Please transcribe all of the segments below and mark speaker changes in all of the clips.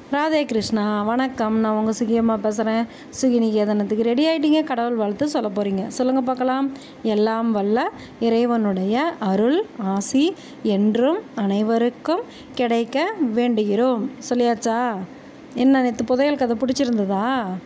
Speaker 1: ராதே கிருஷ்ணா வணக்கம் நான் உங்கள் சுகியம்மா பேசுகிறேன் சுகிநிகேதனத்துக்கு ரெடி ஆகிட்டீங்க கடவுள் வாழ்த்து சொல்ல போகிறீங்க சொல்லுங்கள் பார்க்கலாம் எல்லாம் வல்ல இறைவனுடைய அருள் ஆசி என்றும் அனைவருக்கும் கிடைக்க வேண்டுகிறோம் சொல்லியாச்சா என்ன நேற்று புதையல் கதை பிடிச்சிருந்ததா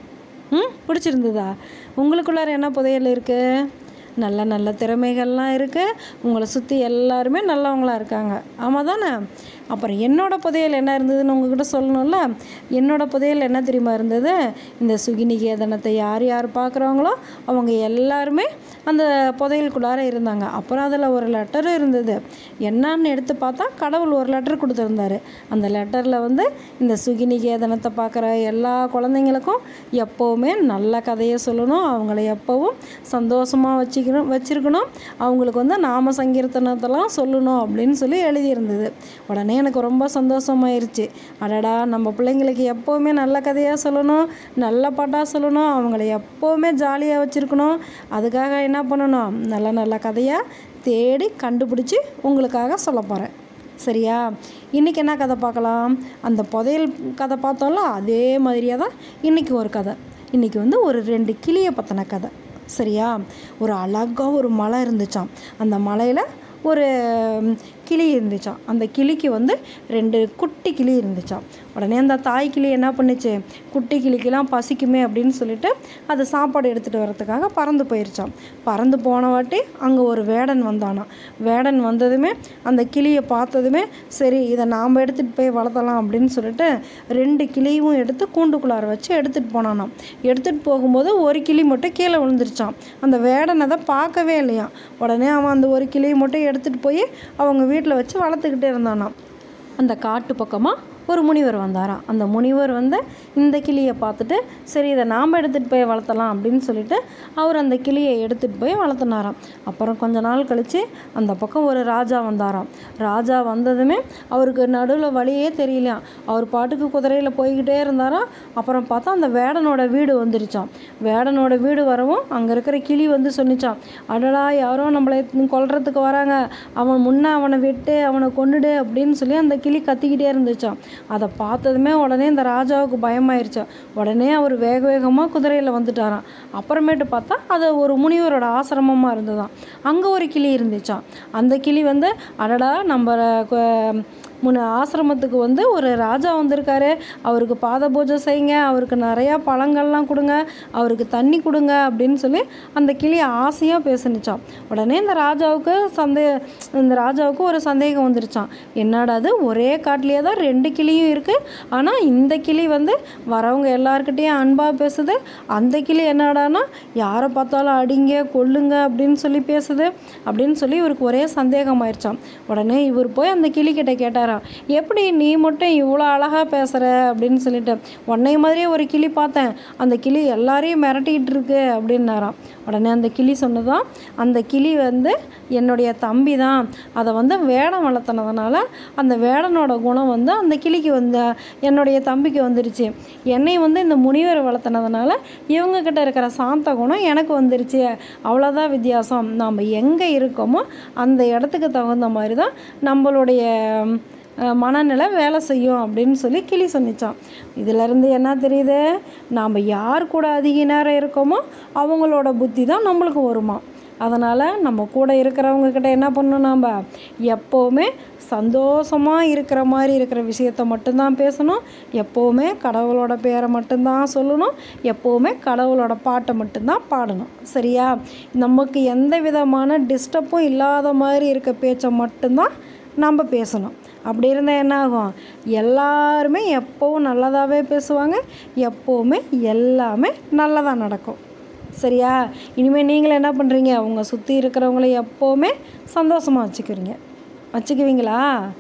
Speaker 1: ம் பிடிச்சிருந்ததா உங்களுக்குள்ளார என்ன புதையல் இருக்குது நல்ல நல்ல திறமைகள்லாம் இருக்குது உங்களை சுற்றி எல்லாருமே நல்லவங்களா இருக்காங்க ஆமாம் தானே அப்புறம் என்னோட புதையல் என்ன இருந்ததுன்னு உங்ககிட்ட சொல்லணும்ல என்னோட புதையல் என்ன தெரியுமா இருந்தது இந்த சுகிநிகேதனத்தை யார் யார் பார்க்குறாங்களோ அவங்க எல்லாருமே அந்த புதையலுக்குள்ளார இருந்தாங்க அப்புறம் அதில் ஒரு லெட்டரும் இருந்தது என்னன்னு எடுத்து பார்த்தா கடவுள் ஒரு லெட்டர் கொடுத்துருந்தாரு அந்த லெட்டரில் வந்து இந்த சுகிநிகேதனத்தை பார்க்குற எல்லா குழந்தைங்களுக்கும் எப்போவுமே நல்ல கதையை சொல்லணும் அவங்கள எப்போவும் சந்தோஷமாக வச்சுக்கணும் வச்சுருக்கணும் அவங்களுக்கு வந்து நாம சங்கீர்த்தனத்தெல்லாம் சொல்லணும் அப்படின்னு சொல்லி எழுதியிருந்தது உடனே எனக்கு ரொம்ப சந்தோஷமாயிருச்சு அடடா நம்ம பிள்ளைங்களுக்கு எப்போவுமே நல்ல கதையாக சொல்லணும் நல்ல பாட்டாக சொல்லணும் அவங்கள எப்போவுமே ஜாலியாக வச்சுருக்கணும் அதுக்காக என்ன பண்ணணும் நல்ல நல்ல கதையாக தேடி கண்டுபிடிச்சி உங்களுக்காக சொல்ல போகிறேன் சரியா இன்றைக்கி என்ன கதை பார்க்கலாம் அந்த புதையல் கதை பார்த்தோம்ல அதே மாதிரியே தான் இன்றைக்கி ஒரு கதை இன்றைக்கி வந்து ஒரு ரெண்டு கிளியை பற்றின கதை சரியா ஒரு அழகாக ஒரு மலை இருந்துச்சாம் அந்த மலையில் ஒரு ம், கிளி இருந்துச்சாம் அந்த கிளிக்கு வந்து ரெண்டு குட்டி கிளி இருந்துச்சாம் உடனே அந்த தாய் கிளி என்ன பண்ணுச்சு குட்டி கிளிக்கெல்லாம் பசிக்குமே அப்படின்னு சொல்லிட்டு அது சாப்பாடு எடுத்துகிட்டு வரதுக்காக பறந்து போயிருச்சாம் பறந்து போன வாட்டி அங்கே ஒரு வேடன் வந்தானாம் வேடன் வந்ததுமே அந்த கிளியை பார்த்ததுமே சரி இதை நாம் எடுத்துகிட்டு போய் வளர்த்தலாம் அப்படின்னு சொல்லிட்டு ரெண்டு கிளியும் எடுத்து கூண்டுக்குள்ளார வச்சு எடுத்துகிட்டு போனானாம் எடுத்துகிட்டு போகும்போது ஒரு கிளி மட்டும் கீழே விழுந்துருச்சான் அந்த வேடன் அதை பார்க்கவே இல்லையாம் உடனே அவன் அந்த ஒரு கிளியை மட்டும் எடுத்துகிட்டு போய் அவங்க வீட்டில் வச்சு வளர்த்துக்கிட்டே இருந்தானாம் அந்த காட்டு பக்கமாக ஒரு முனிவர் வந்தாராம் அந்த முனிவர் வந்து இந்த கிளியை பார்த்துட்டு சரி இதை நாம் எடுத்துகிட்டு போய் வளர்த்தலாம் அப்படின்னு சொல்லிட்டு அவர் அந்த கிளியை எடுத்துகிட்டு போய் வளர்த்துனாராம் அப்புறம் கொஞ்ச நாள் கழித்து அந்த பக்கம் ஒரு ராஜா வந்தாராம் ராஜா வந்ததுமே அவருக்கு நடுவில் வழியே தெரியலையாம் அவர் பாட்டுக்கு குதிரையில் போய்கிட்டே இருந்தாராம் அப்புறம் பார்த்தா அந்த வேடனோட வீடு வந்துருச்சாம் வேடனோட வீடு வரவும் அங்கே இருக்கிற கிளி வந்து சொன்னிச்சாம் அடடா யாரோ நம்மளை கொல்றதுக்கு வராங்க அவன் முன்னே அவனை விட்டு அவனை கொன்னுடு அப்படின்னு சொல்லி அந்த கிளி கத்திக்கிட்டே இருந்துச்சாம் அதை பார்த்ததுமே உடனே இந்த ராஜாவுக்கு பயமாயிருச்சாம் உடனே அவர் வேக வேகமாக குதிரையில் வந்துட்டாராம் அப்புறமேட்டு பார்த்தா அது ஒரு முனிவரோட ஆசிரமமாக இருந்ததாம் அங்கே ஒரு கிளி இருந்துச்சாம் அந்த கிளி வந்து அடடா நம்ம கு- முன்ன ஆசிரமத்துக்கு வந்து ஒரு ராஜா வந்திருக்காரு அவருக்கு பாத பூஜை செய்யுங்க அவருக்கு நிறையா பழங்கள்லாம் கொடுங்க அவருக்கு தண்ணி கொடுங்க அப்படின்னு சொல்லி அந்த கிளி ஆசையாக பேசுனுச்சாம் உடனே இந்த ராஜாவுக்கு சந்தே இந்த ராஜாவுக்கு ஒரு சந்தேகம் வந்துருச்சாம் என்னடா அது ஒரே காட்டிலேயே தான் ரெண்டு கிளியும் இருக்குது ஆனால் இந்த கிளி வந்து வரவங்க எல்லாருக்கிட்டேயும் அன்பாக பேசுது அந்த கிளி என்னடான்னா யாரை பார்த்தாலும் அடிங்க கொல்லுங்க அப்படின்னு சொல்லி பேசுது அப்படின்னு சொல்லி இவருக்கு ஒரே சந்தேகமாயிருச்சாம் உடனே இவர் போய் அந்த கிளிக்கிட்ட கேட்டாராம் எப்படி நீ மட்டும் இவ்வளோ அழகாக பேசுகிற அப்படின்னு சொல்லிட்டு உன்னை மாதிரியே ஒரு கிளி பார்த்தேன் அந்த கிளி எல்லாரையும் மிரட்டிக்கிட்டு இருக்கு அப்படின்னாராம் உடனே அந்த கிளி சொன்னதான் அந்த கிளி வந்து என்னுடைய தம்பி தான் அதை வந்து வேடம் வளர்த்துனதுனால அந்த வேடனோட குணம் வந்து அந்த கிளிக்கு வந்து என்னுடைய தம்பிக்கு வந்துருச்சு என்னை வந்து இந்த முனிவரை வளர்த்துனதுனால இவங்க கிட்ட இருக்கிற சாந்த குணம் எனக்கு வந்துருச்சு அவ்வளோதான் வித்தியாசம் நாம் எங்கே இருக்கோமோ அந்த இடத்துக்கு தகுந்த மாதிரி தான் நம்மளுடைய அஹ், மனநிலை வேலை செய்யும் அப்படின்னு சொல்லி கிளி சொன்னிச்சான் இதிலேருந்து என்ன தெரியுது நாம் யார் கூட அதிக நேரம் இருக்கோமோ அவங்களோட புத்தி தான் நம்மளுக்கு வருமா அதனால் நம்ம கூட இருக்கிறவங்க கிட்ட என்ன பண்ணணும் நாம் எப்போவுமே சந்தோஷமாக இருக்கிற மாதிரி இருக்கிற விஷயத்த மட்டும்தான் பேசணும் எப்போவுமே கடவுளோட பேரை மட்டும்தான் சொல்லணும் எப்போவுமே கடவுளோட பாட்டை மட்டும்தான் பாடணும் சரியா நமக்கு எந்த விதமான டிஸ்டர்பும் இல்லாத மாதிரி இருக்க பேச்சை மட்டும்தான் நம்ம பேசணும் அப்படி இருந்தால் என்ன ஆகும் எல்லாருமே எப்போவும் நல்லதாகவே பேசுவாங்க எப்போவுமே எல்லாமே நல்லதாக நடக்கும் சரியா இனிமேல் நீங்களும் என்ன பண்ணுறீங்க உங்கள் சுற்றி இருக்கிறவங்கள எப்போவுமே சந்தோஷமாக வச்சுக்கிறீங்க வச்சுக்குவீங்களா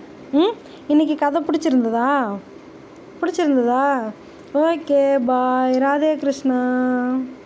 Speaker 1: ம் இன்றைக்கி கதை பிடிச்சிருந்ததா பிடிச்சிருந்ததா ஓகே பாய் ராதே கிருஷ்ணா